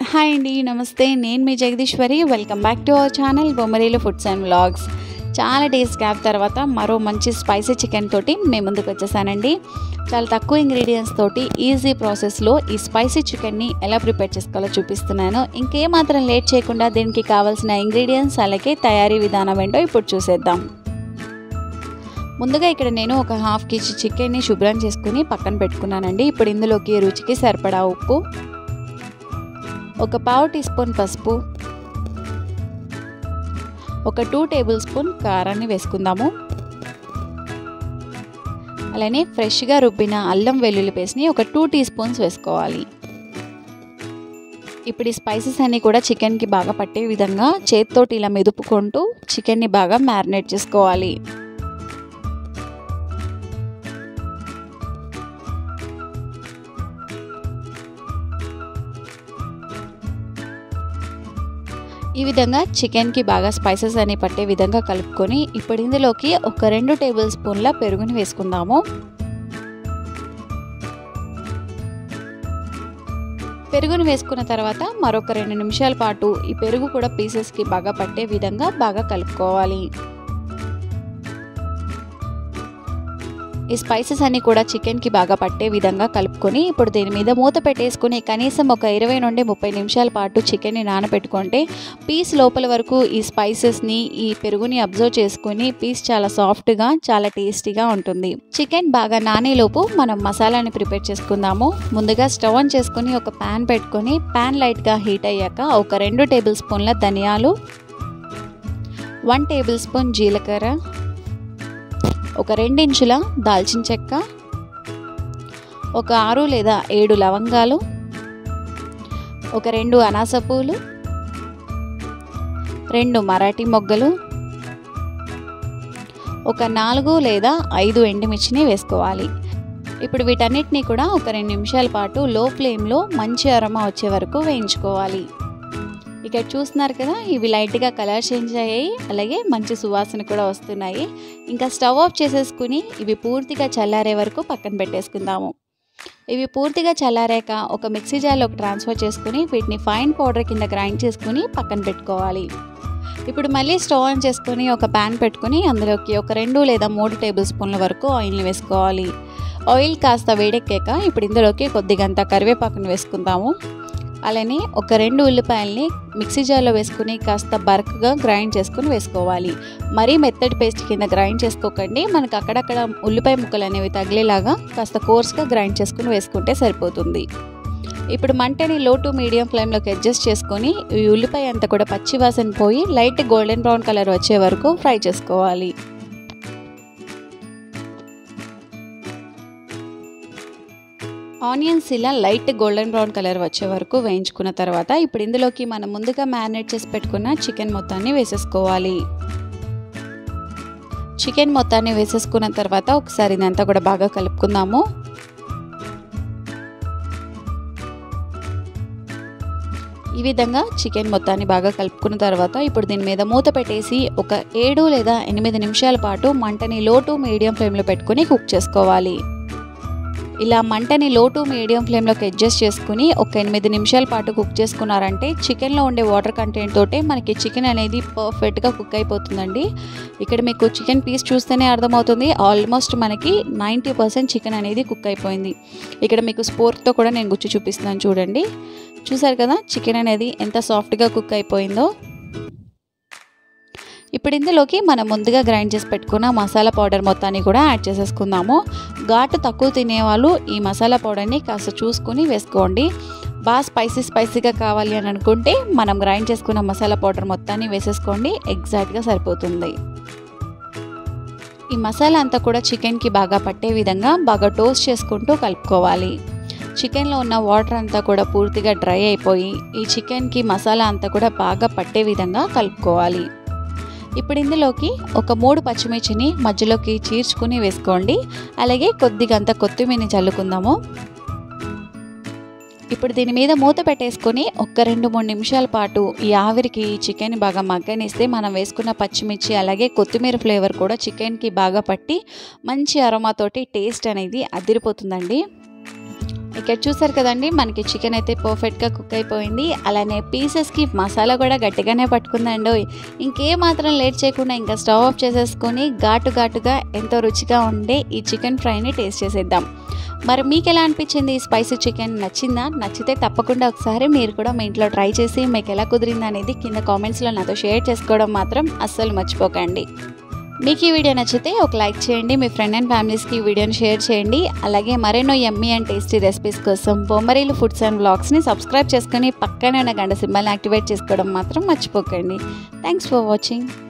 hi అండి నమస్తే నేను మీ Jagadeeswari welcome back to our channel Bommarillu foods and vlogs చాలా డేస్ గ్యాప్ తర్వాత మరో మంచి స్పైసీ చికెన్ తోటి మేము ముందుకు వచ్చేసానండి చాలా తక్కువ ఇంగ్రీడియంట్స్ తోటి ఈజీ ప్రాసెస్లో ఈ స్పైసీ చికెన్ని ఎలా ప్రిపేర్ చేసుకోవాలో చూపిస్తున్నాను ఇంకేమాత్రం లేట్ చేయకుండా దీనికి కావాల్సిన ఇంగ్రీడియంట్స్ అలాగే తయారీ విధానం ఏంటో ఇప్పుడు చూసేద్దాం ముందుగా ఇక్కడ నేను ఒక హాఫ్ కేజీ చికెన్ని శుభ్రం చేసుకుని పక్కన పెట్టుకున్నానండి ఇప్పుడు ఇందులోకి రుచికి సరిపడా ఉప్పు ఒక పావు టీ స్పూన్ పసుపు ఒక టూ టేబుల్ స్పూన్ కారాన్ని వేసుకుందాము అలానే ఫ్రెష్గా రుబ్బిన అల్లం వెల్లుల్లి పేస్ట్ని ఒక టూ టీ స్పూన్స్ వేసుకోవాలి ఇప్పుడు ఈ స్పైసెస్ అన్నీ కూడా చికెన్కి బాగా పట్టే విధంగా చేతితోటి ఇలా మెదుపుకుంటూ చికెన్ని బాగా మ్యారినేట్ చేసుకోవాలి ఈ విధంగా చికెన్కి బాగా స్పైసెస్ అని పట్టే విధంగా కలుపుకొని ఇప్పుడు ఇందులోకి ఒక రెండు టేబుల్ స్పూన్ల పెరుగుని వేసుకుందాము పెరుగును వేసుకున్న తర్వాత మరొక రెండు నిమిషాల పాటు ఈ పెరుగు కూడా పీసెస్కి బాగా పట్టే విధంగా బాగా కలుపుకోవాలి ఈ స్పైసెస్ అన్నీ కూడా చికెన్కి బాగా పట్టే విధంగా కలుపుకొని ఇప్పుడు దీని మీద మూత పెట్టేసుకుని కనీసం ఒక ఇరవై నుండి ముప్పై నిమిషాల పాటు చికెన్ని నానబెట్టుకుంటే పీస్ లోపల వరకు ఈ స్పైసెస్ని ఈ పెరుగుని అబ్జర్వ్ చేసుకుని పీస్ చాలా సాఫ్ట్గా చాలా టేస్టీగా ఉంటుంది చికెన్ బాగా నానేలోపు మనం మసాలాని ప్రిపేర్ చేసుకుందాము ముందుగా స్టవ్ ఆన్ చేసుకుని ఒక ప్యాన్ పెట్టుకొని ప్యాన్ లైట్గా హీట్ అయ్యాక ఒక రెండు టేబుల్ స్పూన్ల ధనియాలు వన్ టేబుల్ స్పూన్ జీలకర్ర ఒక రెండించుల దాల్చిన చెక్క ఒక ఆరు లేదా ఏడు లవంగాలు ఒక రెండు అనాస పూలు రెండు మరాఠీ మొగ్గలు ఒక నాలుగు లేదా ఐదు ఎండుమిర్చిని వేసుకోవాలి ఇప్పుడు వీటన్నిటిని కూడా ఒక రెండు నిమిషాల పాటు లో ఫ్లేమ్లో మంచి అరమ వచ్చే వరకు వేయించుకోవాలి ఇక్కడ చూస్తున్నారు కదా ఇవి లైట్గా కలర్ చేంజ్ అయ్యాయి అలాగే మంచి సువాసన కూడా వస్తున్నాయి ఇంకా స్టవ్ ఆఫ్ చేసేసుకుని ఇవి పూర్తిగా చల్లారే వరకు పక్కన పెట్టేసుకుందాము ఇవి పూర్తిగా చల్లారాక ఒక మిక్సీ జార్లోకి ట్రాన్స్ఫర్ చేసుకుని వీటిని ఫైన్ పౌడర్ కింద గ్రైండ్ చేసుకుని పక్కన పెట్టుకోవాలి ఇప్పుడు మళ్ళీ స్టవ్ ఆన్ చేసుకొని ఒక ప్యాన్ పెట్టుకుని అందులోకి ఒక రెండు లేదా మూడు టేబుల్ స్పూన్ల వరకు ఆయిల్ని వేసుకోవాలి ఆయిల్ కాస్త వేడెక్కాక ఇప్పుడు ఇందులోకి కొద్దిగంత కరివేపాకుని వేసుకుందాము అలానే ఒక రెండు ఉల్లిపాయల్ని మిక్సీ జార్లో వేసుకుని కాస్త బరక్గా గ్రైండ్ చేసుకుని వేసుకోవాలి మరీ మెత్తటి పేస్ట్ కింద గ్రైండ్ చేసుకోకండి మనకు అక్కడక్కడ ఉల్లిపాయ ముక్కలు అనేవి తగిలేలాగా కాస్త కోర్స్గా గ్రైండ్ చేసుకుని వేసుకుంటే సరిపోతుంది ఇప్పుడు మంటని లో టు మీడియం ఫ్లేమ్లోకి అడ్జస్ట్ చేసుకొని ఈ ఉల్లిపాయ అంతా కూడా పచ్చి వాసన పోయి లైట్ గోల్డెన్ బ్రౌన్ కలర్ వచ్చే వరకు ఫ్రై చేసుకోవాలి ఆనియన్స్ ఇలా లైట్ గోల్డెన్ బ్రౌన్ కలర్ వచ్చే వరకు వేయించుకున్న తర్వాత ఇప్పుడు ఇందులోకి మనం ముందుగా మ్యారినేట్ చేసి పెట్టుకున్న చికెన్ మొత్తాన్ని వేసేసుకోవాలి చికెన్ మొత్తాన్ని వేసేసుకున్న తర్వాత ఒకసారి ఇదంతా కూడా బాగా కలుపుకుందాము ఈ విధంగా చికెన్ మొత్తాన్ని బాగా కలుపుకున్న తర్వాత ఇప్పుడు దీని మీద మూత పెట్టేసి ఒక ఏడు లేదా ఎనిమిది నిమిషాల పాటు మంటని లో టు మీడియం ఫ్లేమ్లో పెట్టుకుని కుక్ చేసుకోవాలి ఇలా మంటని లో టు మీడియం ఫ్లేమ్లోకి అడ్జస్ట్ చేసుకుని ఒక ఎనిమిది నిమిషాల పాటు కుక్ చేసుకున్నారంటే చికెన్లో ఉండే వాటర్ కంటెంట్ తోటే మనకి చికెన్ అనేది పర్ఫెక్ట్గా కుక్ అయిపోతుందండి ఇక్కడ మీకు చికెన్ పీస్ చూస్తేనే అర్థమవుతుంది ఆల్మోస్ట్ మనకి నైంటీ పర్సెంట్ చికెన్ అనేది కుక్ అయిపోయింది ఇక్కడ మీకు స్పోర్క్తో కూడా నేను గుచ్చి చూపిస్తున్నాను చూడండి చూసారు కదా చికెన్ అనేది ఎంత సాఫ్ట్గా కుక్ అయిపోయిందో ఇప్పుడు ఇందులోకి మనం ముందుగా గ్రైండ్ చేసి పెట్టుకున్న మసాలా పౌడర్ మొత్తాన్ని కూడా యాడ్ చేసేసుకుందాము ఘాటు తక్కువ తినేవాళ్ళు ఈ మసాలా పౌడర్ని కాస్త చూసుకుని వేసుకోండి బాగా స్పైసీ స్పైసీగా కావాలి అని అనుకుంటే మనం గ్రైండ్ చేసుకున్న మసాలా పౌడర్ మొత్తాన్ని వేసేసుకోండి ఎగ్జాక్ట్గా సరిపోతుంది ఈ మసాలా అంతా కూడా చికెన్కి బాగా పట్టే విధంగా బాగా టోస్ట్ చేసుకుంటూ కలుపుకోవాలి చికెన్లో ఉన్న వాటర్ అంతా కూడా పూర్తిగా డ్రై అయిపోయి ఈ చికెన్కి మసాలా అంతా కూడా బాగా పట్టే విధంగా కలుపుకోవాలి ఇప్పుడు ఇందులోకి ఒక మూడు పచ్చిమిర్చిని మధ్యలోకి చీర్చుకుని వేసుకోండి అలాగే కొద్దిగంత కొత్తిమీరని చల్లుకుందాము ఇప్పుడు దీని మీద మూత పెట్టేసుకొని ఒక రెండు మూడు నిమిషాల పాటు ఈ ఆవిరికి చికెన్ బాగా మగ్గనిస్తే మనం వేసుకున్న పచ్చిమిర్చి అలాగే కొత్తిమీర ఫ్లేవర్ కూడా చికెన్కి బాగా పట్టి మంచి అరోమాతోటి టేస్ట్ అనేది అదిరిపోతుందండి ఇక్కడ చూసారు కదండి మనకి చికెన్ అయితే పర్ఫెక్ట్గా కుక్ అయిపోయింది అలానే పీసెస్కి మసాలా కూడా గట్టిగానే పట్టుకుందండి ఇంకే మాత్రం లేట్ చేయకుండా ఇంకా స్టవ్ ఆఫ్ చేసేసుకొని ఘాటు ఘాటుగా ఎంతో రుచిగా ఉండే ఈ చికెన్ ఫ్రైని టేస్ట్ చేసేద్దాం మరి మీకు ఎలా అనిపించింది ఈ స్పైసీ చికెన్ నచ్చిందా నచ్చితే తప్పకుండా ఒకసారి మీరు కూడా మీ ఇంట్లో ట్రై చేసి మీకు ఎలా కుదిరింది అనేది కింద కామెంట్స్లో నాతో షేర్ చేసుకోవడం మాత్రం అస్సలు మర్చిపోకండి మీకు ఈ వీడియో నచ్చితే ఒక లైక్ చేయండి మీ ఫ్రెండ్ అండ్ ఫ్యామిలీస్కి ఈ వీడియోని షేర్ చేయండి అలాగే మరెన్నో ఎమ్మీ అండ్ టేస్టీ రెసిపీస్ కోసం బొమ్మరీలు ఫుడ్స్ అండ్ బ్లాగ్స్ని సబ్స్క్రైబ్ చేసుకొని పక్కనే ఉన్న గంట సింబల్ని యాక్టివేట్ చేసుకోవడం మాత్రం మర్చిపోకండి థ్యాంక్స్ ఫర్ వాచింగ్